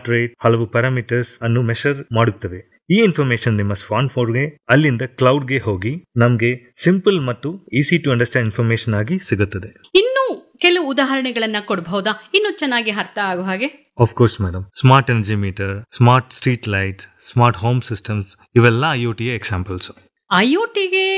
heart rate ಹಲವು parameters ಅನ್ನು measure ಮಾಡುತ್ತವೆ ಈ ಇನ್ಫಾರ್ಮೇಶನ್ ನಿಮ್ಮ ಸ್ಮಾರ್ಟ್ ಫೋನ್ಗೆ ಅಲ್ಲಿಂದ ಕ್ಲೌಡ್ಗೆ ಹೋಗಿ ನಮಗೆ ಸಿಂಪಲ್ ಮತ್ತು ಈಸಿ ಟು ಅಂಡರ್ಸ್ಟ್ಯಾಂಡ್ ಇನ್ಫಾರ್ಮೇಶನ್ ಆಗಿ ಸಿಗುತ್ತದೆ ಇನ್ನು ಕೆಲವು ಉದಾಹರಣೆಗಳನ್ನ ಕೊಡಬಹುದಾ ಇನ್ನು ಚೆನ್ನಾಗಿ ಅರ್ಥ ಆಗೋ ಹಾಗೆ of course madam smart energy meter smart street light smart home systems ಇವೆಲ್ಲ ಐಒಟಿಯ ಎಕ್ಸಾಂಪಲ್ಸ್ ಐಒಟಿಗೆ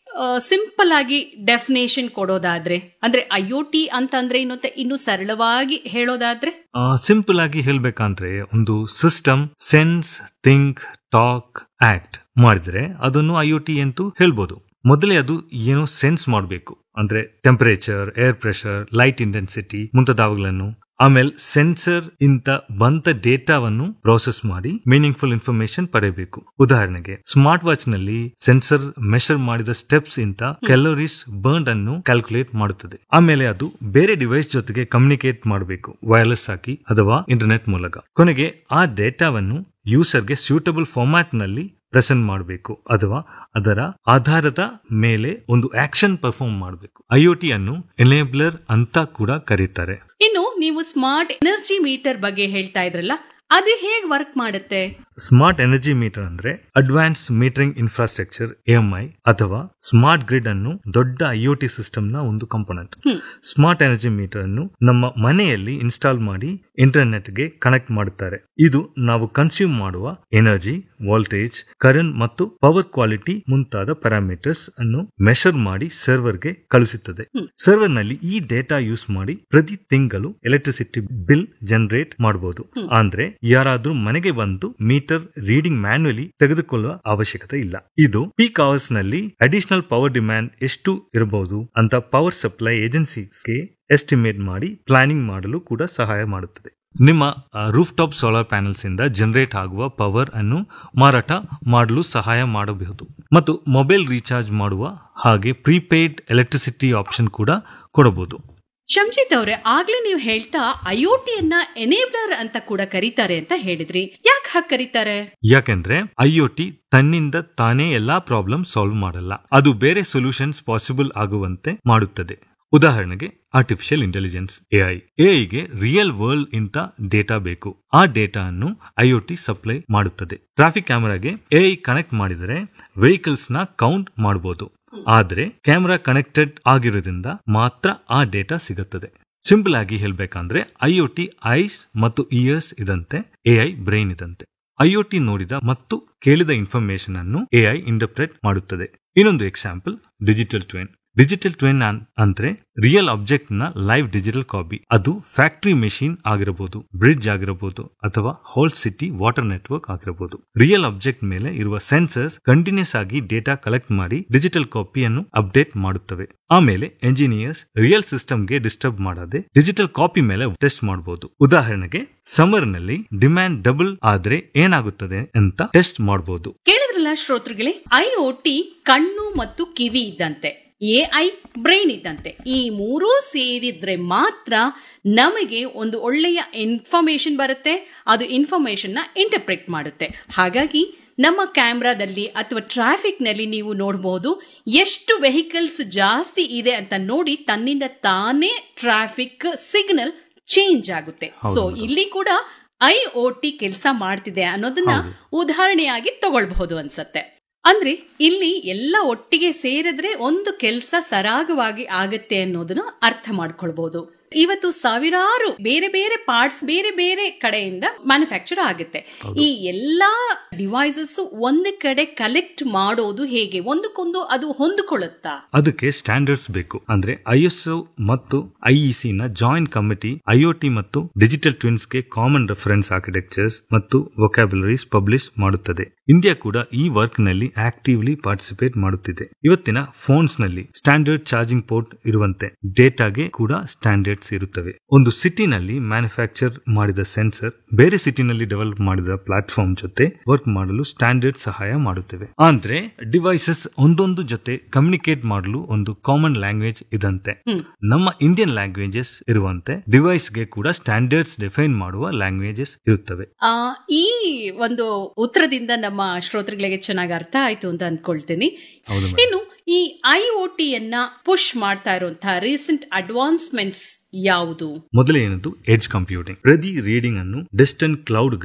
ಸಿಂಪಲ್ ಆಗಿ ಡೆಫಿನೇಷನ್ ಕೊಡೋದಾದ್ರೆ ಅಂದ್ರೆ ಐಒಟಿ ಅಂತಂದ್ರೆ ಇನ್ನೊಂದು ಇನ್ನು ಸರಳವಾಗಿ ಹೇಳೋದಾದ್ರೆ ಸಿಂಪಲ್ ಆಗಿ ಹೇಳ್ಬೇಕಂದ್ರೆ ಒಂದು system sense think talk act ಮಾಡಿದ್ರೆ ಅದನ್ನು ಐಒಟಿ ಅಂತೂ ಹೇಳ್ಬೋದು ಮೊದಲೇ ಅದು ಏನೋ ಸೆನ್ಸ್ ಮಾಡಬೇಕು ಅಂದ್ರೆ temperature air pressure light intensity ಮುಂತಾದವುಗಳನ್ನು ಆಮೇಲೆ ಸೆನ್ಸರ್ ಇಂತ ಬಂತ ಡೇಟಾವನ್ನು ಪ್ರೋಸೆಸ್ ಮಾಡಿ ಮೀನಿಂಗ್ಫುಲ್ ಇನ್ಫಾರ್ಮೇಶನ್ ಪಡೆಯಬೇಕು ಉದಾಹರಣೆಗೆ ಸ್ಮಾರ್ಟ್ ವಾಚ್ ನಲ್ಲಿ ಸೆನ್ಸರ್ ಮೆಷರ್ ಮಾಡಿದ ಸ್ಟೆಪ್ಸ್ ಇಂತ ಕ್ಯಾಲೋರೀಸ್ ಬರ್ನ್ ಅನ್ನು ಕ್ಯಾಲ್ಕುಲೇಟ್ ಮಾಡುತ್ತದೆ ಆಮೇಲೆ ಅದು ಬೇರೆ ಡಿವೈಸ್ ಜೊತೆಗೆ ಕಮ್ಯುನಿಕೇಟ್ ಮಾಡಬೇಕು ವೈರ್ಲೆಸ್ ಆಗಿ ಅಥವಾ ಇಂಟರ್ನೆಟ್ ಮೂಲಕ ಕೊನೆಗೆ ಆ ಡೇಟಾವನ್ನು ಯೂಸರ್ಗೆ ಸೂಟಬಲ್ ಫಾರ್ಮ್ಯಾಟ್ ನಲ್ಲಿ ಪ್ರೆಸೆಂಟ್ ಮಾಡಬೇಕು ಅಥವಾ ಅದರ ಆಧಾರದ ಮೇಲೆ ಒಂದು ಆಕ್ಷನ್ ಪರ್ಫಾರ್ಮ್ ಮಾಡಬೇಕು ಐಒಟಿ ಅನ್ನು ಎನೇಬ್ಲರ್ ಅಂತ ಕೂಡ ಕರೀತಾರೆ ಇನ್ನು ನೀವು ಸ್ಮಾರ್ಟ್ ಎನರ್ಜಿ ಮೀಟರ್ ಬಗ್ಗೆ ಹೇಳ್ತಾ ಇದ್ರಲ್ಲ ಅದು ಹೇಗ್ ವರ್ಕ್ ಮಾಡುತ್ತೆ ಸ್ಮಾರ್ಟ್ ಎನರ್ಜಿ ಮೀಟರ್ ಅಂದ್ರೆ ಅಡ್ವಾನ್ಸ್ ಮೀಟರಿಂಗ್ ಇನ್ಫ್ರಾಸ್ಟ್ರಕ್ಚರ್ ಎಎಂಐ ಅಥವಾ ಸ್ಮಾರ್ಟ್ ಗ್ರಿಡ್ ಅನ್ನು ದೊಡ್ಡ ಐಒಟಿ ಸಿಸ್ಟಮ್ ನ ಒಂದು ಕಂಪೋನೆಂಟ್ ಸ್ಮಾರ್ಟ್ ಎನರ್ಜಿ ಮೀಟರ್ ಅನ್ನು ನಮ್ಮ ಮನೆಯಲ್ಲಿ ಇನ್ಸ್ಟಾಲ್ ಮಾಡಿ ಇಂಟರ್ನೆಟ್ ಗೆ ಕನೆಕ್ಟ್ ಮಾಡುತ್ತಾರೆ ಇದು ನಾವು ಕನ್ಸ್ಯೂಮ್ ಮಾಡುವ ಎನರ್ಜಿ ವೋಲ್ಟೇಜ್ ಕರೆಂಟ್ ಮತ್ತು ಪವರ್ ಕ್ವಾಲಿಟಿ ಮುಂತಾದ ಪ್ಯಾರಾಮೀಟರ್ಸ್ ಅನ್ನು ಮೆಷರ್ ಮಾಡಿ ಸರ್ವರ್ ಗೆ ಕಳುಹಿಸುತ್ತದೆ ಸರ್ವರ್ ನಲ್ಲಿ ಈ ಡೇಟಾ ಯೂಸ್ ಮಾಡಿ ಪ್ರತಿ ತಿಂಗಳು ಎಲೆಕ್ಟ್ರಿಸಿಟಿ ಬಿಲ್ ಜನರೇಟ್ ಮಾಡಬಹುದು ಅಂದ್ರೆ ಯಾರಾದ್ರೂ ಮನೆಗೆ ಬಂದು ಮೀಟರ್ ರೀಡಿಂಗ್ ಮ್ಯಾನ್ಯುಲಿ ತೆಗೆದುಕೊಳ್ಳುವ ಅವಶ್ಯಕತೆ ಇಲ್ಲ ಇದು ಪೀಕ್ ಅವರ್ಸ್ ನಲ್ಲಿ ಅಡಿಷನಲ್ ಪವರ್ ಡಿಮ್ಯಾಂಡ್ ಎಷ್ಟು ಇರಬಹುದು ಅಂತ ಪವರ್ ಸಪ್ಲೈ ಏಜೆನ್ಸಿಗೆ ಎಸ್ಟಿಮೇಟ್ ಮಾಡಿ ಪ್ಲಾನಿಂಗ್ ಮಾಡಲು ಕೂಡ ಸಹಾಯ ಮಾಡುತ್ತದೆ ನಿಮ್ಮ ರೂಫ್ ಟಾಪ್ ಸೋಲಾರ್ ಪ್ಯಾನೆಲ್ಸ್ ಇಂದ ಜನರೇಟ್ ಆಗುವ ಪವರ್ ಅನ್ನು ಮಾರಾಟ ಮಾಡಲು ಸಹಾಯ ಮಾಡಬಹುದು ಮತ್ತು ಮೊಬೈಲ್ ರೀಚಾರ್ಜ್ ಮಾಡುವ ಹಾಗೆ ಪ್ರೀಪೇಯ್ಡ್ ಎಲೆಕ್ಟ್ರಿಸಿಟಿ ಆಪ್ಷನ್ ಕೂಡ ಕೊಡಬಹುದು ಶಂಜಿತ್ ಅವ್ರೆ ಆಗ್ಲೇ ನೀವು ಹೇಳ್ತಾ ಐಒಟಿಯನ್ನ ಎನೇಬ್ಲರ್ ಅಂತ ಕೂಡ ಕರೀತಾರೆ ಅಂತ ಹೇಳಿದ್ರಿ ಯಾಕೆ ಹಾಗೆ ಕರೀತಾರೆ ಯಾಕೆಂದ್ರೆ ಐಒಟಿ ತನ್ನಿಂದ ತಾನೇ ಎಲ್ಲಾ ಪ್ರಾಬ್ಲಮ್ ಸಾಲ್ವ್ ಮಾಡಲ್ಲ ಅದು ಬೇರೆ ಸೊಲ್ಯೂಷನ್ಸ್ ಪಾಸಿಬಲ್ ಆಗುವಂತೆ ಮಾಡುತ್ತದೆ ಉದಾಹರಣೆಗೆ ಆರ್ಟಿಫಿಷಿಯಲ್ ಇಂಟೆಲಿಜೆನ್ಸ್ ಎಐ ಎಐಗೆ ರಿಯಲ್ ವರ್ಲ್ಡ್ ಇಂತ ಡೇಟಾ ಬೇಕು ಆ ಡೇಟಾ ಅನ್ನು ಐಒಟಿ ಸಪ್ಲೈ ಮಾಡುತ್ತದೆ ಟ್ರಾಫಿಕ್ ಕ್ಯಾಮೆರಾಗೆ ಎಐ ಕನೆಕ್ಟ್ ಮಾಡಿದರೆ ವೆಹಿಕಲ್ಸ್ ನ ಕೌಂಟ್ ಮಾಡಬಹುದು ಆದ್ರೆ ಕ್ಯಾಮೆರಾ ಕನೆಕ್ಟೆಡ್ ಆಗಿರೋದ್ರಿಂದ ಮಾತ್ರ ಆ ಡೇಟಾ ಸಿಗುತ್ತದೆ ಸಿಂಪಲ್ ಆಗಿ ಹೇಳ್ಬೇಕಂದ್ರೆ ಐಒಟಿ ಐಸ್ ಮತ್ತು ಇಯರ್ಸ್ ಇದಂತೆ ಎಐ ಬ್ರೈನ್ ಇದಂತೆ ಐಒಟಿ ನೋಡಿದ ಮತ್ತು ಕೇಳಿದ ಇನ್ಫಾರ್ಮೇಶನ್ ಅನ್ನು ಎಐ ಇಂಟರ್ಪ್ರೆಟ್ ಮಾಡುತ್ತದೆ ಇನ್ನೊಂದು example digital twin digital twin ಅಂದ್ರೆ ರಿಯಲ್ ಆಬ್ಜೆಕ್ಟ್ ನ ಲೈವ್ ಡಿಜಿಟಲ್ ಕಾಪಿ ಅದು ಫ್ಯಾಕ್ಟರಿ ಮೆಷಿನ್ ಆಗಿರಬಹುದು ಬ್ರಿಡ್ಜ್ ಆಗಿರಬಹುದು ಅಥವಾ ಹೋಲ್ ಸಿಟಿ ವಾಟರ್ ನೆಟ್ವರ್ಕ್ ಆಗಿರಬಹುದು ರಿಯಲ್ ಆಬ್ಜೆಕ್ಟ್ ಮೇಲೆ ಇರುವ ಸೆನ್ಸರ್ಸ್ ಕಂಟಿನ್ಯೂಸ್ ಆಗಿ ಡೇಟಾ ಕಲೆಕ್ಟ್ ಮಾಡಿ ಡಿಜಿಟಲ್ ಕಾಪಿಯನ್ನು ಅಪ್ಡೇಟ್ ಮಾಡುತ್ತವೆ ಆಮೇಲೆ ಎಂಜಿನಿಯರ್ಸ್ ರಿಯಲ್ ಸಿಸ್ಟಮ್ಗೆ ಡಿಸ್ಟರ್ಬ್ ಮಾಡದೆ ಡಿಜಿಟಲ್ ಕಾಪಿ ಮೇಲೆ ಟೆಸ್ಟ್ ಮಾಡಬಹುದು ಉದಾಹರಣೆಗೆ ಸಮರ್ ನಲ್ಲಿ ಡಿಮ್ಯಾಂಡ್ ಡಬಲ್ ಆದ್ರೆ ಏನಾಗುತ್ತದೆ ಅಂತ ಟೆಸ್ಟ್ ಮಾಡಬಹುದು ಕೇಳಿದ್ರಲ್ಲ ಶ್ರೋತೃಗಳೇ ಐಒಟಿ ಕಣ್ಣು ಮತ್ತು ಕಿವಿ ಇದ್ದಂತೆ ಎಐ ಬ್ರೈನ್ ಇದ್ದಂತೆ ಈ ಮೂರೂ ಸೇರಿದ್ರೆ ಮಾತ್ರ ನಮಗೆ ಒಂದು ಒಳ್ಳೆಯ ಇನ್ಫಾರ್ಮೇಶನ್ ಬರುತ್ತೆ ಅದು ಇನ್ಫಾರ್ಮೇಶನ್ ನ ಇಂಟರ್ಪ್ರೆಟ್ ಮಾಡುತ್ತೆ ಹಾಗಾಗಿ ನಮ್ಮ ಕ್ಯಾಮ್ರಾದಲ್ಲಿ ಅಥವಾ ಟ್ರಾಫಿಕ್ ನಲ್ಲಿ ನೀವು ನೋಡಬಹುದು ಎಷ್ಟು ವೆಹಿಕಲ್ಸ್ ಜಾಸ್ತಿ ಇದೆ ಅಂತ ನೋಡಿ ತನ್ನಿಂದ ತಾನೇ ಟ್ರಾಫಿಕ್ ಸಿಗ್ನಲ್ ಚೇಂಜ್ ಆಗುತ್ತೆ ಸೊ ಇಲ್ಲಿ ಕೂಡ ಐ ಒ ಟಿ ಕೆಲಸ ಮಾಡ್ತಿದೆ ಅನ್ನೋದನ್ನ ಉದಾಹರಣೆಯಾಗಿ ತಗೊಳ್ಬಹುದು ಅನ್ಸತ್ತೆ ಅಂದ್ರೆ ಇಲ್ಲಿ ಎಲ್ಲ ಒಟ್ಟಿಗೆ ಸೇರಿದ್ರೆ ಒಂದು ಕೆಲಸ ಸರಾಗವಾಗಿ ಆಗತ್ತೆ ಅನ್ನೋದನ್ನ ಅರ್ಥ ಮಾಡ್ಕೊಳ್ಬಹುದು ಇವತ್ತು ಸಾವಿರಾರು ಬೇರೆ ಬೇರೆ ಪಾರ್ಟ್ಸ್ ಬೇರೆ ಬೇರೆ ಕಡೆಯಿಂದ ಮ್ಯಾನುಫ್ಯಾಕ್ಚರ್ ಆಗುತ್ತೆ ಈ ಎಲ್ಲಾ ಡಿವೈಸಸ್ ಒಂದೇ ಕಡೆ ಕಲೆಕ್ಟ್ ಮಾಡೋದು ಹೇಗೆ ಒಂದಕ್ಕೊಂದು ಅದು ಹೊಂದಿಕೊಳ್ಳುತ್ತಾ ಅದಕ್ಕೆ ಸ್ಟ್ಯಾಂಡರ್ಡ್ಸ್ ಬೇಕು ಅಂದ್ರೆ ಐಎಸ್ಒ ಮತ್ತು ಐಇಸಿ ನ ಜಾಯಿಂಟ್ ಕಮಿಟಿ ಐಒಟಿ ಮತ್ತು ಡಿಜಿಟಲ್ ಟ್ವಿನ್ಸ್ ಗೆ ಕಾಮನ್ ರೆಫರೆನ್ಸ್ ಆರ್ಕಿಟೆಕ್ಚರ್ಸ್ ಮತ್ತು ವೊಕ್ಯಾಬುಲರೀಸ್ ಪಬ್ಲಿಷ್ ಮಾಡುತ್ತದೆ ಇಂಡಿಯಾ ಕೂಡ ಈ ವರ್ಕ್ ನಲ್ಲಿ ಆಕ್ಟಿವ್ಲಿ ಪಾರ್ಟಿಸಿಪೇಟ್ ಮಾಡುತ್ತಿದೆ ಇವತ್ತಿನ ಫೋನ್ಸ್ ನಲ್ಲಿ ಸ್ಟ್ಯಾಂಡರ್ಡ್ ಚಾರ್ಜಿಂಗ್ ಪೋರ್ಟ್ ಇರುವಂತೆ ಡೇಟಾಗೆ ಕೂಡ ಸ್ಟ್ಯಾಂಡರ್ಡ್ಸ್ ಇರುತ್ತವೆ ಒಂದು ಸಿಟಿನಲ್ಲಿ ಮ್ಯಾನುಫ್ಯಾಕ್ಚರ್ ಮಾಡಿದ ಸೆನ್ಸರ್ ಬೇರೆ ಸಿಟಿನಲ್ಲಿ ಡೆವಲಪ್ ಮಾಡಿದ ಪ್ಲಾಟ್ಫಾರ್ಮ್ ಜೊತೆ ವರ್ಕ್ ಮಾಡಲು ಸ್ಟ್ಯಾಂಡರ್ಡ್ ಸಹಾಯ ಮಾಡುತ್ತವೆ ಅಂದ್ರೆ ಡಿವೈಸಸ್ ಒಂದೊಂದು ಜೊತೆ ಕಮ್ಯುನಿಕೇಟ್ ಮಾಡಲು ಒಂದು ಕಾಮನ್ ಲ್ಯಾಂಗ್ವೇಜ್ ಇದಂತೆ ನಮ್ಮ ಇಂಡಿಯನ್ ಲ್ಯಾಂಗ್ವೇಜಸ್ ಇರುವಂತೆ ಡಿವೈಸ್ ಗೆ ಕೂಡ ಸ್ಟ್ಯಾಂಡರ್ಡ್ಸ್ ಡಿಫೈನ್ ಮಾಡುವ ಲ್ಯಾಂಗ್ವೇಜಸ್ ಇರುತ್ತವೆ ಆ, ಈ ಒಂದು ಉತ್ತರದಿಂದ ನಮ್ಮ ಶ್ರೋತೃಗಳಿಗೆ ಚೆನ್ನಾಗಿ ಅರ್ಥ ಆಯ್ತು ಅಂತ ಅನ್ಕೊಳ್ತೀನಿ ಹೌದು ಇನ್ನು ಈ ಐ ಒ ಟಿಯನ್ನ ಪುಷ್ ಮಾಡ್ತಾ ಇರುವಂತಹ ರೀಸೆಂಟ್ ಅಡ್ವಾನ್ಸ್ಮೆಂಟ್ಸ್ ಯಾವುದು ಮೊದಲನೇದು ಎಡ್ಜ್ ಕಂಪ್ಯೂಟಿಂಗ್ ಪ್ರತಿ ರೀಡಿಂಗ್ ಅನ್ನು ಡಿಸ್ಟೆಂಟ್ ಕ್ಲೌಡ್